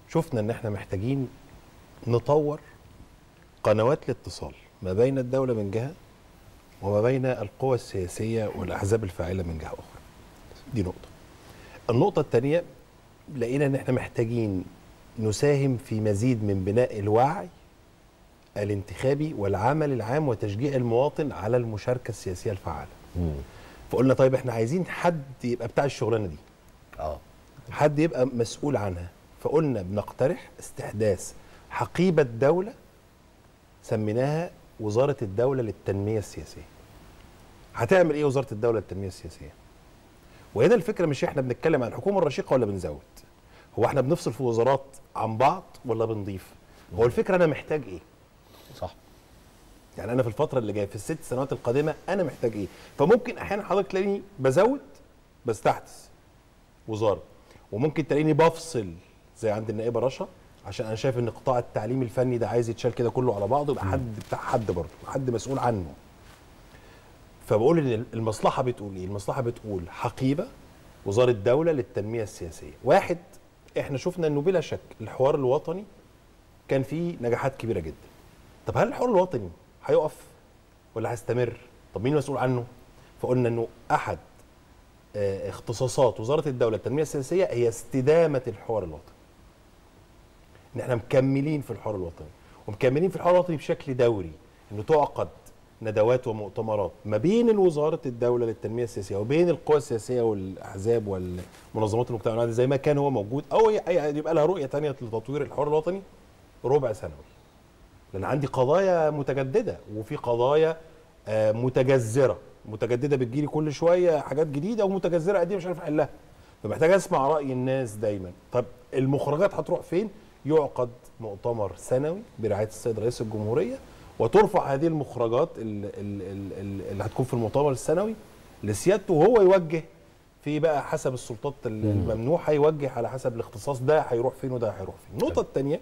شفنا ان احنا محتاجين نطور قنوات الاتصال ما بين الدوله من جهه وما بين القوى السياسيه والاحزاب الفاعله من جهه اخرى دي نقطه النقطه الثانيه لقينا ان احنا محتاجين نساهم في مزيد من بناء الوعي الانتخابي والعمل العام وتشجيع المواطن على المشاركه السياسيه الفعاله فقلنا طيب احنا عايزين حد يبقى بتاع الشغلانه دي اه حد يبقى مسؤول عنها فقلنا بنقترح استحداث حقيبة دولة سميناها وزارة الدولة للتنمية السياسية هتعمل ايه وزارة الدولة للتنمية السياسية وهنا الفكرة مش احنا بنتكلم عن الحكومة الرشيقة ولا بنزود هو احنا بنفصل في وزارات عن بعض ولا بنضيف هو الفكرة انا محتاج ايه صح يعني انا في الفتره اللي جايه في الست سنوات القادمه انا محتاج ايه فممكن احيانا حضرتك تلاقيني بزود بستحدث وزاره وممكن تلاقيني بفصل زي عند النائبه رشا عشان انا شايف ان قطاع التعليم الفني ده عايز يتشال كده كله على بعضه يبقى حد بتاع حد برضه حد مسؤول عنه فبقول ان المصلحه بتقول ايه المصلحه بتقول حقيبه وزاره الدوله للتنميه السياسيه واحد احنا شفنا انه بلا شك الحوار الوطني كان فيه نجاحات كبيره جدا طب هل الحوار الوطني هيقف ولا هيستمر طب مين مسؤول عنه فقلنا انه احد آه، اختصاصات وزاره الدوله للتنميه السياسيه هي استدامه الحوار الوطني ان احنا مكملين في الحوار الوطني ومكملين في الحوار الوطني بشكل دوري انه تعقد ندوات ومؤتمرات ما بين وزاره الدوله للتنميه السياسيه وبين القوى السياسيه والاحزاب والمنظمات المجتمع المدني زي ما كان هو موجود او ي- أي- يبقى لها رؤيه ثانيه لتطوير الحوار الوطني ربع سنوي لان عندي قضايا متجدده وفي قضايا آه، متجذره متجدده بتجيلي كل شويه حاجات جديده ومتجذره قديمه مش عارف احلها فمحتاج اسمع راي الناس دايما طب المخرجات هتروح فين يعقد مؤتمر سنوي برعايه السيد رئيس الجمهوريه وترفع هذه المخرجات ال- ال- ال- ال- اللي هتكون في المؤتمر السنوي لسيادته وهو يوجه في بقى حسب السلطات ال- الممنوح هيوجه على حسب الاختصاص ده هيروح فين وده هيروح فين النقطه الثانيه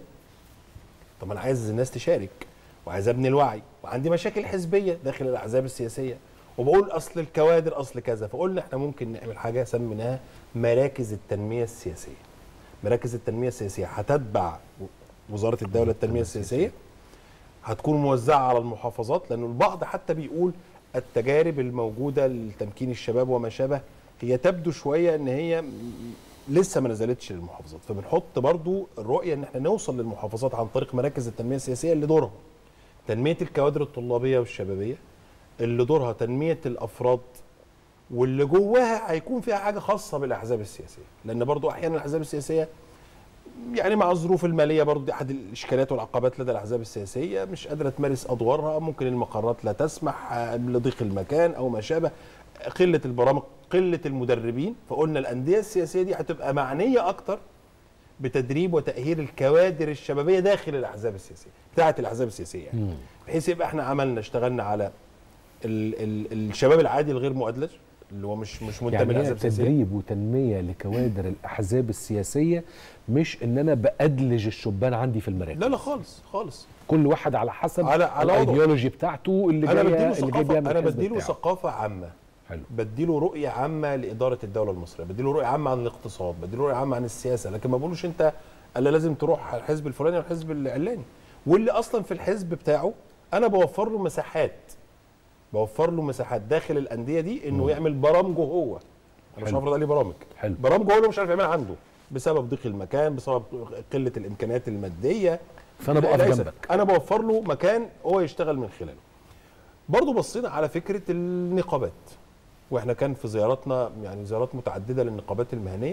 طب انا عايز الناس تشارك وعايز ابني الوعي وعندي مشاكل حزبيه داخل الاحزاب السياسيه وبقول اصل الكوادر اصل كذا فقلنا احنا ممكن نعمل حاجه سميناها مراكز التنميه السياسيه مراكز التنميه السياسيه هتتبع وزاره الدوله للتنميه السياسيه هتكون موزعه على المحافظات لانه البعض حتى بيقول التجارب الموجوده لتمكين الشباب وما شابه هي تبدو شويه ان هي م- لسه ما نزلتش للمحافظات فبنحط برضو الرؤيه ان احنا نوصل للمحافظات عن طريق مراكز التنميه السياسيه اللي دورها تنميه الكوادر الطلابيه والشبابيه اللي دورها تنميه الافراد واللي جواها هيكون فيها حاجه خاصه بالاحزاب السياسيه لان برضو احيانا الاحزاب السياسيه يعني مع الظروف الماليه برضو دي احد الاشكالات والعقبات لدى الاحزاب السياسيه مش قادره تمارس ادوارها ممكن المقرات لا تسمح آه، لضيق المكان او ما شابه قله البرامج قله المدربين فقلنا الانديه السياسيه دي هتبقى معنيه اكتر بتدريب وتاهيل الكوادر الشبابيه داخل الاحزاب السياسيه بتاعه الاحزاب السياسيه يعني بحيث يبقى احنا عملنا اشتغلنا على ال ال الشباب العادي الغير مؤدلج اللي هو مش مش منتمي يعني هي للاحزاب السياسيه تدريب وتنميه لكوادر الاحزاب السياسيه مش ان انا بادلج الشبان عندي في المراكز لا لا خالص خالص كل واحد على حسب على- على وضعه. الايديولوجي بتاعته اللي انا جايه بديله اللي جاي ثقافه بيعمل انا الحزب بديله بتاعه. ثقافه عامه حلو بديله رؤيه عامه لاداره الدوله المصريه بديله رؤيه عامه عن الاقتصاد بديله رؤيه عامه عن السياسه لكن ما بقولوش انت الا لازم تروح الحزب الفلاني والحزب العلاني واللي اصلا في الحزب بتاعه انا بوفر له مساحات بوفر له مساحات داخل الانديه دي انه يعمل برامجه هو انا مش حلو. هفرض عليه برامج حلو. برامجه هو اللي مش عارف يعملها عنده بسبب ضيق المكان بسبب قله الامكانيات الماديه فأنا بقف ليس- جنبك. انا بوفر له مكان هو يشتغل من خلاله برضو بصينا على فكره النقابات واحنا كان في زياراتنا يعني زيارات متعدده للنقابات المهنيه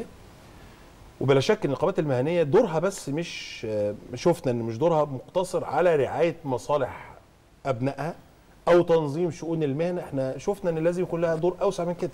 وبلا شك النقابات المهنيه دورها بس مش آه، شفنا ان مش دورها مقتصر على رعايه مصالح ابنائها او تنظيم شؤون المهنه احنا شفنا ان لازم يكون لها دور اوسع من كده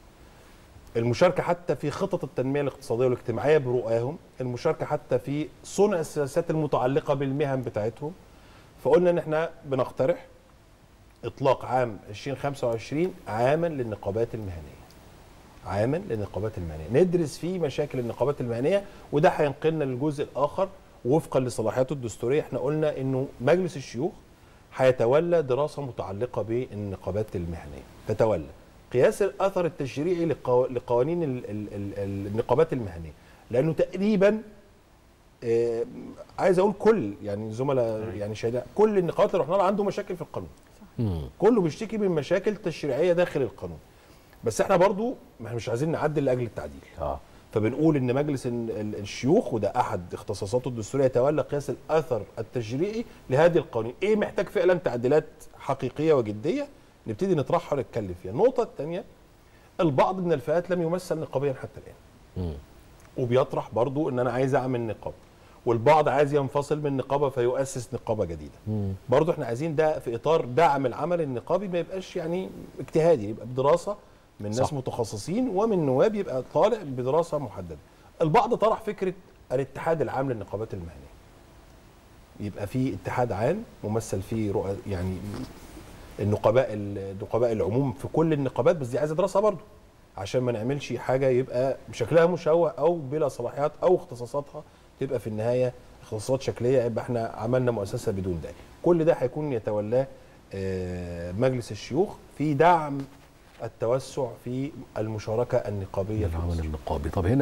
المشاركه حتى في خطط التنميه الاقتصاديه والاجتماعيه برؤاهم المشاركه حتى في صنع السياسات المتعلقه بالمهن بتاعتهم فقلنا ان احنا بنقترح اطلاق عام 2025 عاما للنقابات المهنيه عاما للنقابات المهنيه ندرس فيه مشاكل النقابات المهنيه وده هينقلنا للجزء الاخر وفقا لصلاحياته الدستوريه احنا قلنا انه مجلس الشيوخ هيتولى دراسه متعلقه بالنقابات المهنيه تتولى قياس الاثر التشريعي لقو- لقوانين ال- ال- ال- النقابات المهنيه لانه تقريبا آه، عايز اقول كل يعني زملاء يعني شهداء كل النقابات اللي رحنا لها عنده مشاكل في القانون مم. كله بيشتكي من مشاكل تشريعيه داخل القانون بس احنا برضو ما احنا مش عايزين نعدل لاجل التعديل اه فبنقول ان مجلس ال- ال- الشيوخ وده احد اختصاصاته الدستوريه يتولى قياس الاثر التشريعي لهذه القوانين ايه محتاج فعلا تعديلات حقيقيه وجديه نبتدي نطرحها ونتكلم فيها النقطه الثانيه البعض من الفئات لم يمثل نقابيا حتى الان مم. وبيطرح برضو ان انا عايز اعمل نقابه والبعض عايز ينفصل من نقابه فيؤسس نقابه جديده مم. برضو احنا عايزين ده في اطار دعم العمل النقابي ما يبقاش يعني اجتهادي يبقى بدراسه من ناس صح. متخصصين ومن نواب يبقى طالع بدراسه محدده البعض طرح فكره الاتحاد العام للنقابات المهنيه يبقى في اتحاد عام ممثل فيه رؤى يعني النقباء النقباء العموم في كل النقابات بس دي عايزه دراسه برضو عشان ما نعملش حاجه يبقى شكلها مشوه او بلا صلاحيات او اختصاصاتها تبقى في النهايه اختصاصات شكليه يبقى احنا عملنا مؤسسه بدون داعي كل ده هيكون يتولاه آه، مجلس الشيوخ في دعم التوسع في المشاركه النقابيه في العمل مصر. النقابي طب هنا